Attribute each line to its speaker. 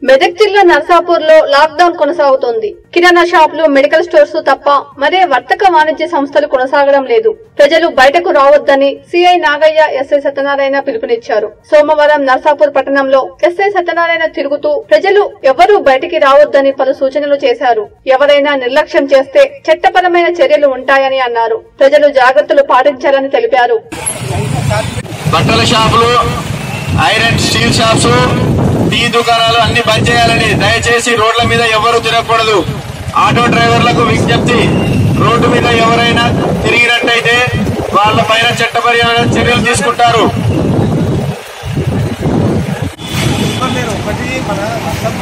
Speaker 1: మెదక్ జిల్లా నర్సాపూర్ లో లాక్డౌన్ కొనసాగుతోంది కిరాణా షాపులు మెడికల్ స్టోర్స్ తప్ప మరే వర్తక వాణిజ్య సంస్థలు కొనసాగడం లేదు ప్రజలు బయటకు రావద్దని సిఐ నాగయ్య ఎస్ఐ సత్యనారాయణ పిలుపునిచ్చారు సోమవారం నర్సాపూర్ పట్టణంలో ఎస్ఐ సత్యనారాయణ తిరుగుతూ ప్రజలు ఎవరూ బయటికి రావద్దని పలు సూచనలు చేశారు ఎవరైనా నిర్లక్ష్యం చేస్తే చట్టపరమైన చర్యలు ఉంటాయని అన్నారు ప్రజలు జాగ్రత్తలు పాటించాలని తెలిపారు
Speaker 2: బట్టల షాపులు ఐరన్ స్టీల్ షాప్స్ టీ దుకాణాలు అన్ని బంద్ చేయాలని దయచేసి రోడ్ల మీద ఎవరు తిరగకూడదు ఆటో డ్రైవర్లకు విజ్ఞప్తి రోడ్డు మీద ఎవరైనా తిరిగినట్టయితే వాళ్ళ పైన చట్టపరమైన చర్యలు తీసుకుంటారు
Speaker 3: ఒకటి మన